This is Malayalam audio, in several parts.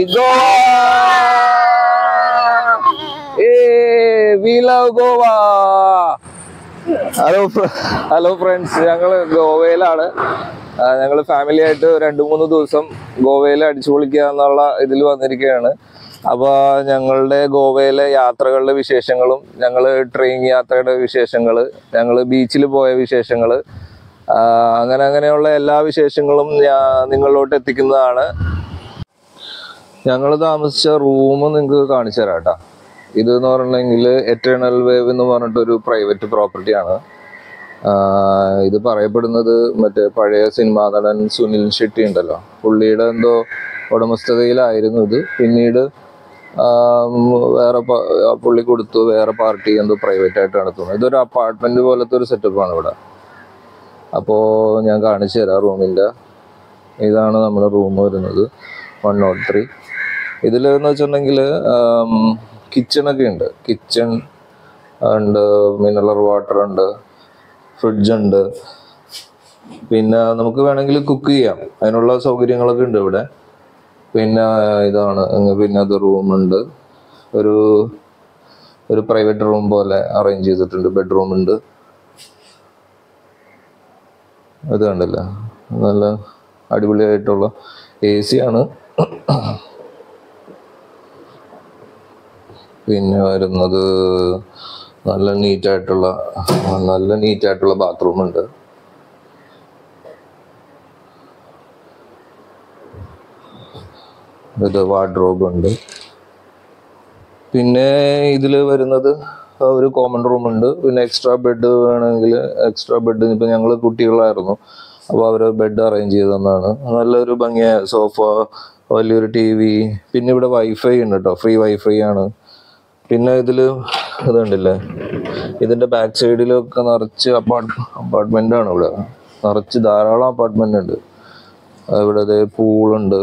ഗോവ ഏ we love Goa hello hello friends ഞങ്ങള് ഗോവയിലാണ് ഞങ്ങൾ ഫാമിലി ആയിട്ട് രണ്ട് മൂന്ന് ദിവസം ഗോവയിൽ അടിച്ചു പൊളിക്കുക എന്നുള്ള ഇതിൽ വന്നിരിക്കുകയാണ് അപ്പോൾ ഞങ്ങളുടെ ഗോവയിലെ യാത്രകളുടെ വിശേഷങ്ങളും ഞങ്ങൾ ട്രെയിൻ യാത്രയുടെ വിശേഷങ്ങൾ ഞങ്ങൾ ബീച്ചിൽ പോയ വിശേഷങ്ങൾ അങ്ങനെ അങ്ങനെയുള്ള എല്ലാ വിശേഷങ്ങളും ഞാൻ നിങ്ങളിലോട്ട് എത്തിക്കുന്നതാണ് ഞങ്ങൾ താമസിച്ച റൂം നിങ്ങൾക്ക് കാണിച്ചു തരാം കേട്ടോ ഇത് എന്ന് പറഞ്ഞിട്ടുണ്ടെങ്കിൽ എറ്റേണൽ വേവ് എന്ന് പറഞ്ഞിട്ടൊരു പ്രൈവറ്റ് പ്രോപ്പർട്ടിയാണ് ഇത് പറയപ്പെടുന്നത് മറ്റേ പഴയ സിനിമാ നടൻ സുനിൽ ഷെട്ടി ഉണ്ടല്ലോ പുള്ളിയുടെ എന്തോ ഉടമസ്ഥതയിലായിരുന്നു ഇത് പിന്നീട് ആം, വേറെ പ- ആ പുള്ളി കൊടുത്തു വേറെ പാർട്ടി എന്തോ പ്രൈവറ്റ് ആയിട്ട് നടത്തുന്നു ഇതൊരു അപ്പാർട്ട്മെന്റ് പോലത്തെ ഒരു സെറ്റപ്പാണ് ഇവിടെ അപ്പോൾ ഞാൻ കാണിച്ചു തരാം റൂമിൻ്റെ ഇതാണ് നമ്മുടെ റൂം വരുന്നത് വൺ നോട്ട് ത്രീ ഇതിൽ എന്ന് വെച്ചിട്ടുണ്ടെങ്കിൽ കിച്ചണൊക്കെ ഉണ്ട് കിച്ചൺ ഉണ്ട് മിനറൽ വാട്ടർ ഉണ്ട് ഫ്രിഡ്ജ് ഉണ്ട് പിന്നെ നമുക്ക് വേണമെങ്കിൽ കുക്ക് ചെയ്യാം അതിനുള്ള സൗകര്യങ്ങളൊക്കെ ഉണ്ട് ഇവിടെ പിന്നെ ഇതാണ് ഇങ്ങ് പിന്നെ അത് റൂമുണ്ട് ഒരു ഒരു പ്രൈവറ്റ് റൂം പോലെ അറേഞ്ച് ചെയ്തിട്ടുണ്ട് ബെഡ്റൂം ഉണ്ട് ഇത് കണ്ടില്ല നല്ല അടിപൊളിയായിട്ടുള്ള എ സി ആണ് പിന്നെ വരുന്നത് നല്ല നീറ്റായിട്ടുള്ള നല്ല നീറ്റായിട്ടുള്ള ബാത്റൂം ഉണ്ട് ഇത് വാർഡ്രോബ് ഉണ്ട് പിന്നെ ഇതിൽ വരുന്നത് ഒരു കോമൺ റൂം ഉണ്ട് പിന്നെ എക്സ്ട്രാ ബെഡ് വേണമെങ്കിൽ എക്സ്ട്രാ ബെഡ് ഇപ്പം ഞങ്ങൾ കുട്ടികളായിരുന്നു അപ്പോൾ അവർ ബെഡ് അറേഞ്ച് ചെയ്ത് തന്നാണ് നല്ലൊരു ഭംഗിയായ സോഫ വലിയൊരു ടി വി പിന്നെ ഇവിടെ വൈഫൈ ഉണ്ട് കേട്ടോ ഫ്രീ വൈഫൈ ആണ് പിന്നെ ഇതിൽ ഇത് കണ്ടില്ലേ ഇതിൻ്റെ ബാക്ക് സൈഡിലൊക്കെ നിറച്ച് അപ്പാർട്ട് അപ്പാർട്ട്മെൻ്റ് ആണ് ഇവിടെ നിറച്ച് ധാരാളം അപ്പാർട്ട്മെൻ്റ് ഉണ്ട് ഇവിടെ ദേ പൂളുണ്ട്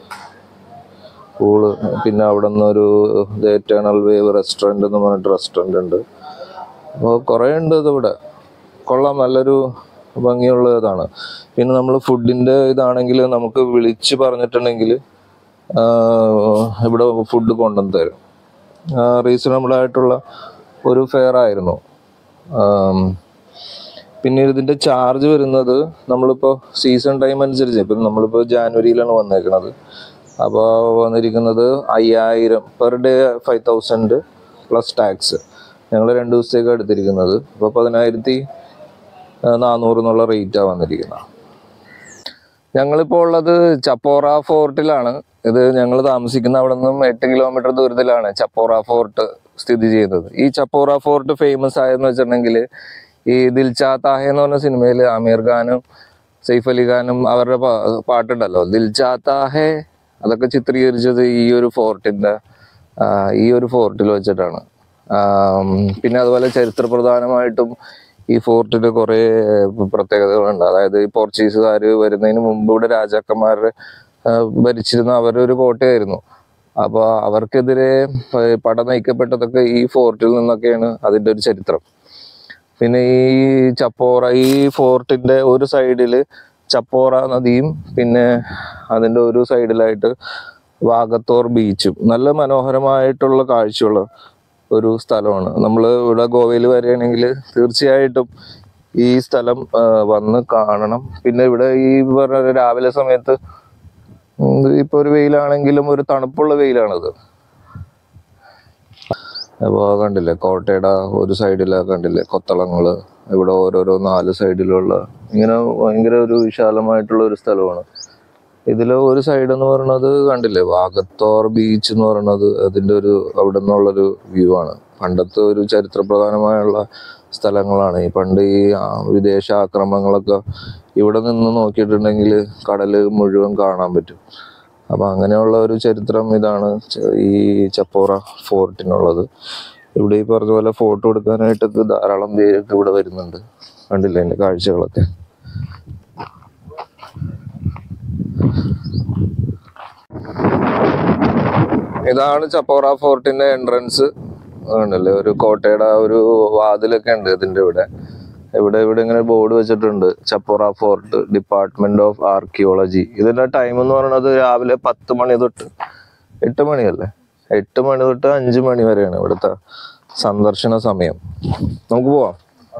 പൂള് പിന്നെ അവിടെ നിന്നൊരു എറ്റേണൽ വേവ് റെസ്റ്റോറൻറ്റ് എന്ന് പറഞ്ഞിട്ട് റെസ്റ്റോറൻറ്റ് ഉണ്ട് അപ്പോൾ കുറേ ഉണ്ട് ഇതിവിടെ കൊള്ളാം നല്ലൊരു ഭംഗിയുള്ള ഇതാണ് പിന്നെ നമ്മൾ ഫുഡിൻ്റെ ഇതാണെങ്കിൽ നമുക്ക് വിളിച്ച് പറഞ്ഞിട്ടുണ്ടെങ്കിൽ ഇവിടെ ഫുഡ് കൊണ്ടുവന്ന് തരും റീസണബിൾ ആയിട്ടുള്ള ഒരു ഫെയർ ആയിരുന്നു ആം, പിന്നെ ഇതിൻ്റെ ചാർജ് വരുന്നത് നമ്മളിപ്പോൾ സീസൺ ടൈം അനുസരിച്ച് ഇപ്പം നമ്മളിപ്പോൾ ജാനുവരിയിലാണ് വന്നേക്കുന്നത് അപ്പോൾ വന്നിരിക്കുന്നത് അയ്യായിരം per day five thousand plus tax ഞങ്ങൾ രണ്ട് ദിവസത്തേക്ക് എടുത്തിരിക്കുന്നത് അപ്പോൾ പതിനായിരത്തി നാനൂറ് എന്നുള്ള റേറ്റാണ് വന്നിരിക്കുന്നത് ഞങ്ങളിപ്പോൾ ഉള്ളത് ചപ്പോറ ഫോർട്ടിലാണ് ഇത് ഞങ്ങൾ താമസിക്കുന്ന അവിടെ നിന്നും എട്ട് കിലോമീറ്റർ ദൂരത്തിലാണ് ചപ്പോറ ഫോർട്ട് സ്ഥിതി ചെയ്യുന്നത് ഈ ചപ്പോറ ഫോർട്ട് ഫേമസ് ആയെന്ന് വെച്ചിട്ടുണ്ടെങ്കിൽ ഈ ദിൽചാ താഹെ എന്ന് പറഞ്ഞ സിനിമയിൽ ആമീർ ഖാനും സെയ്ഫ് അലി ഖാനും അവരുടെ പാ- പാട്ടുണ്ടല്ലോ ദിൽചാ താഹെ അതൊക്കെ ചിത്രീകരിച്ചത് ഈ ഒരു ഫോർട്ടിന്റെ ആ, ഈ ഒരു ഫോർട്ടിൽ വെച്ചിട്ടാണ് ആം, പിന്നെ അതുപോലെ ചരിത്ര പ്രധാനമായിട്ടും ഈ ഫോർട്ടിന് കുറേ പ്രത്യേകതകളുണ്ട് അതായത് ഈ പോർച്ചുഗീസുകാർ വരുന്നതിന് മുമ്പ് ഇവിടെ രാജാക്കന്മാർ ഭരിച്ചിരുന്ന അവരുടെ ഒരു കോട്ടയായിരുന്നു അപ്പോൾ അവർക്കെതിരെ പ- പട നയിക്കപ്പെട്ടതൊക്കെ ഈ ഫോർട്ടിൽ നിന്നൊക്കെയാണ് അതിൻ്റെ ഒരു ചരിത്രം പിന്നെ ഈ ചപ്പോറ ഈ ഫോർട്ടിന്റെ ഒരു സൈഡിൽ ചപ്പോറ നദിയും പിന്നെ അതിന്റെ ഒരു സൈഡിലായിട്ട് വാഗത്തോർ ബീച്ചും നല്ല മനോഹരമായിട്ടുള്ള കാഴ്ചയുള്ള ഒരു സ്ഥലമാണ് നമ്മൾ ഇവിടെ ഗോവയിൽ വരികയാണെങ്കിൽ തീർച്ചയായിട്ടും ഈ സ്ഥലം ആ, വന്ന് കാണണം പിന്നെ ഇവിടെ ഈ പറഞ്ഞ രാവിലെ സമയത്ത് ഉം, ഇപ്പൊ ഒരു വെയിലാണെങ്കിലും ഒരു തണുപ്പുള്ള വെയിലാണത് അപ്പോൾ കണ്ടില്ലേ കോട്ടയുടെ ഒരു സൈഡില് കണ്ടില്ലേ കൊത്തളങ്ങള് ഇവിടെ ഓരോരോ നാല് സൈഡിലുള്ള ഇങ്ങനെ ഭയങ്കര ഒരു വിശാലമായിട്ടുള്ള ഒരു സ്ഥലമാണ് ഇതിൽ ഒരു സൈഡ് എന്ന് പറയുന്നത് കണ്ടില്ലേ വാഗത്തോർ ബീച്ച് എന്ന് പറയുന്നത് അതിൻ്റെ ഒരു അവിടെ നിന്നുള്ളൊരു വ്യൂ ആണ് പണ്ടത്തെ ഒരു ചരിത്രപ്രധാനമായുള്ള സ്ഥലങ്ങളാണ് ഈ പണ്ട് ഈ ആ, വിദേശ ആക്രമണങ്ങളൊക്കെ ഇവിടെ നിന്ന് നോക്കിയിട്ടുണ്ടെങ്കിൽ കടല് മുഴുവൻ കാണാൻ പറ്റും അപ്പം അങ്ങനെയുള്ള ഒരു ചരിത്രം ഇതാണ് ച- ഈ ചപ്പോറ ഫോർട്ടിനുള്ളത് ഇവിടെ ഈ പറഞ്ഞ പോലെ ഫോട്ടോ എടുക്കാനായിട്ടൊക്കെ ധാരാളം പേരൊക്കെ ഇവിടെ വരുന്നുണ്ട് കണ്ടില്ലേ അതിന്റെ കാഴ്ചകളൊക്കെ ഇതാണ് ചപ്പോറ ഫോർട്ടിന്റെ എൻട്രൻസ് ആണല്ലേ ഒരു കോട്ടയുടെ ആ ഒരു വാതിലൊക്കെ ഉണ്ട് ഇതിന്റെ ഇവിടെ ഇവിടെ ഇവിടെ ഇങ്ങനെ ബോർഡ് വെച്ചിട്ടുണ്ട് Chapora fort department of archaeology ഇതിന്റെ ടൈം എന്ന് പറയുന്നത് രാവിലെ പത്ത് മണി തൊട്ട് എട്ട് മണിയല്ലേ എട്ട് മണി തൊട്ട് അഞ്ച് മണി വരെയാണ് ഇവിടുത്തെ സന്ദർശന സമയം നമുക്ക് പോവാം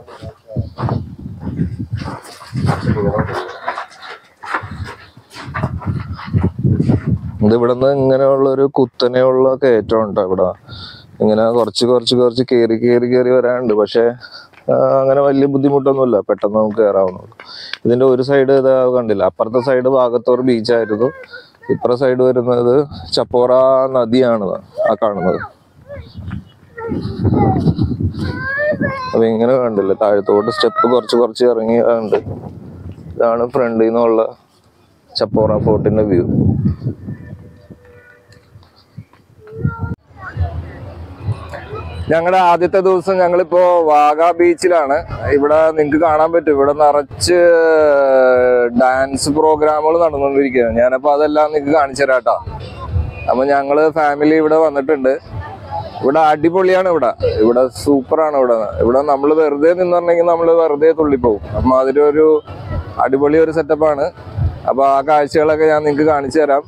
ഇത് ഇവിടുന്ന് ഇങ്ങനെയുള്ള ഒരു കുത്തനെയുള്ള കയറ്റം ഉണ്ട് ഇവിടെ ഇങ്ങനെ കുറച്ച് കുറച്ച് കുറച്ച് കയറി കയറി കയറി വരാനുണ്ട് പക്ഷെ അങ്ങനെ വലിയ ബുദ്ധിമുട്ടൊന്നുമില്ല പെട്ടെന്ന് നമുക്ക് കയറാവുന്നുള്ളൂ ഇതിന്റെ ഒരു സൈഡ് ഇത് കണ്ടില്ല അപ്പുറത്തെ സൈഡ് ഭാഗത്തോർ ബീച്ചായിരുന്നു ഇപ്പുറ സൈഡ് വരുന്നത് ചപ്പോറ നദിയാണ് ആ കാണുന്നത് അപ്പൊ ഇങ്ങനെ കണ്ടില്ല താഴത്തോട്ട് സ്റ്റെപ്പ് കുറച്ച് കുറച്ച് ഇറങ്ങി ഉണ്ട് ഇതാണ് ഫ്രണ്ടിൽ നിന്നുള്ള ചപ്പോറ ഫോർട്ടിന്റെ വ്യൂ ഞങ്ങളുടെ ആദ്യത്തെ ദിവസം ഞങ്ങളിപ്പോ വാഗ ബീച്ചിലാണ് ഇവിടെ നിങ്ങൾക്ക് കാണാൻ പറ്റും ഇവിടെ നിറച്ച് ഡാൻസ് പ്രോഗ്രാമുകൾ നടന്നുകൊണ്ടിരിക്കുകയാണ് ഞാനപ്പോ അതെല്ലാം നിങ്ങൾക്ക് കാണിച്ചു തരാം കേട്ടോ അപ്പൊ ഞങ്ങള് ഫാമിലി ഇവിടെ വന്നിട്ടുണ്ട് ഇവിടെ അടിപൊളിയാണ് ഇവിടെ ഇവിടെ സൂപ്പറാണ് ഇവിടെ ഇവിടെ നമ്മൾ വെറുതെ നിന്നിട്ടുണ്ടെങ്കിൽ നമ്മൾ വെറുതെ തുള്ളിപ്പോവും അപ്പൊ അതിലൊരു അടിപൊളി ഒരു സെറ്റപ്പാണ് അപ്പൊ ആ കാഴ്ചകളൊക്കെ ഞാൻ നിങ്ങൾക്ക് കാണിച്ചു തരാം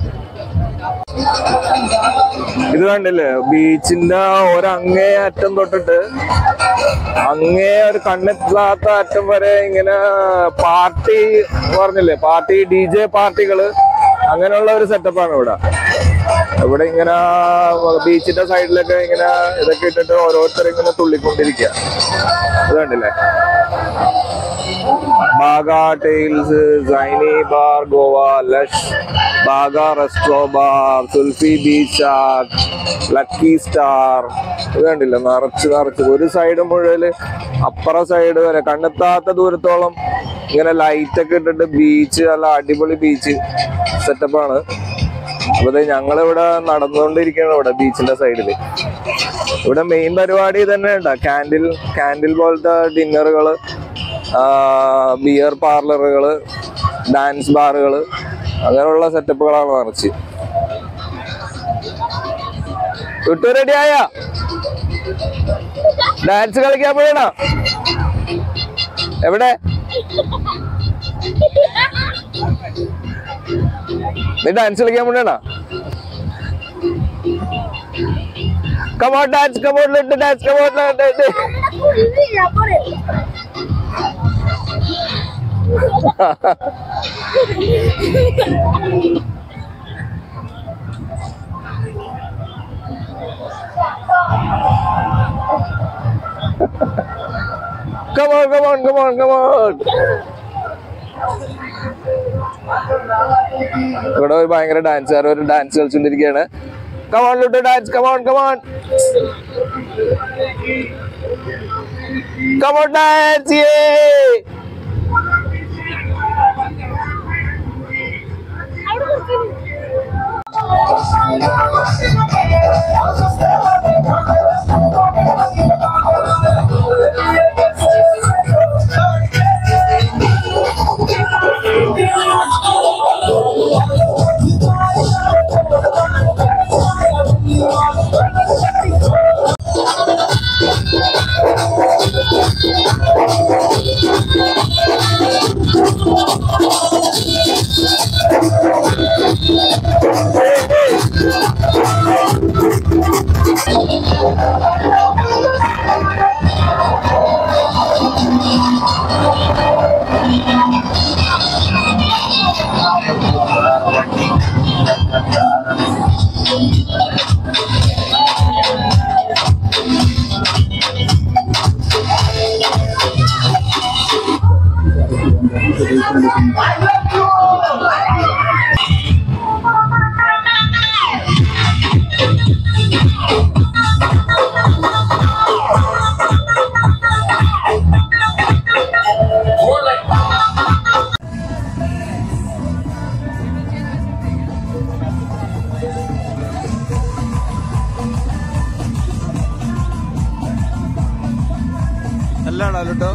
ഇത് കണ്ടില്ലേ ബീച്ചിന്റെ ഒരങ്ങേ അറ്റം തൊട്ടിട്ട് അങ്ങേ ഒരു കണ്ണെത്താത്ത അറ്റം വരെ ഇങ്ങനെ പാർട്ടി പറഞ്ഞില്ലേ പാർട്ടി ഡി ജെ പാർട്ടികള് അങ്ങനെയുള്ള ഒരു സെറ്റപ്പാണ് ഇവിടെ ഇവിടെ ഇങ്ങനെ ബീച്ചിന്റെ സൈഡിലൊക്കെ ഇങ്ങനെ ഇതൊക്കെ ഇട്ടിട്ട് ഓരോരുത്തർ ഇങ്ങനെ തുള്ളിക്കൊണ്ടിരിക്കുക ഇത് കണ്ടില്ലേ Baga tails Saini bar Goa lush Baga resto bar Sulfi beach lucky star ഇത് കണ്ടില്ല നിറച്ച് നിറച്ച് ഒരു സൈഡ് മുഴുവൻ അപ്പുറ സൈഡ് വരെ കണ്ണെത്താത്ത ദൂരത്തോളം ഇങ്ങനെ ലൈറ്റ് ഒക്കെ ഇട്ടിട്ട് ബീച്ച് നല്ല അടിപൊളി ബീച്ച് സെറ്റപ്പാണ് അപ്പൊ ദേ ഞങ്ങളിവിടെ നടന്നുകൊണ്ടിരിക്കുകയാണ് ഇവിടെ ബീച്ചിന്റെ സൈഡിൽ ഇവിടെ മെയിൻ പരിപാടി തന്നെ ഉണ്ട് കാൻഡിൽ കാൻഡിൽ പോലത്തെ ഡിന്നറുകള് ബിയർ പാർലറുകള് ഡാൻസ് ബാറുകള് അങ്ങനെയുള്ള സെറ്റപ്പുകളാണ് നിറച്ച് വിട്ടു റെഡിയായ ഡാൻസ് കളിക്കാൻ പോയണോ എവിടെ നീ ഡാൻസ് കളിക്കാൻ പോണേണോ കമോൺ ഡാൻസ് കമോൺ ലിട്ട് dance come on come on come on come on come on ഇവിടെ ഒരു ഭയങ്കര ഡാൻസുകാർ ഒരു ഡാൻസ് കളിച്ചോണ്ടിരിക്കുകയാണ് കമോൺ ലുട്ട് dance come on come on come on dance അല്ലാണോ ലുട്ടോ